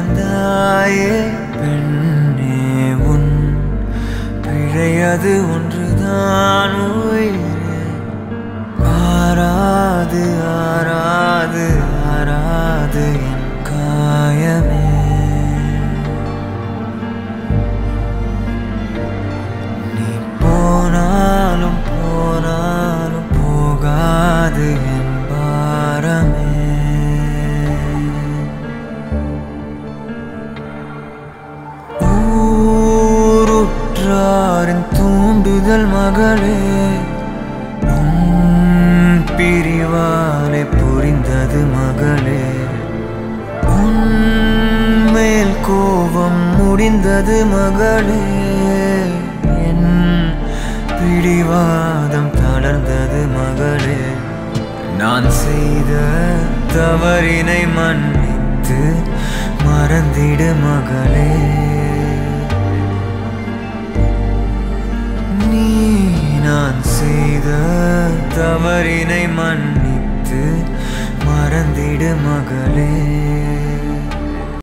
இழந்தாயே பெண்ணே உன் பிழையது ஒன்றுதான் உயிரே ஆராது ஆராது ஆராது என் காயமே நீ போனாலும் போனாலும் போகாது என் பாரமே ஊருற்றாரின் தூண்டுதல் மகளே உன் பிரிவாலே புரிந்தது மகளே உன்மேல் கோபம் முடிந்தது மகளே என் பிடிவாதம் தளர்ந்தது மகளே நான் செய்த தவறினை மன்னித்து மறந்திடு மகளே நீ நான் செய்த தவறினை மன்னித்து மறந்திடு மகளே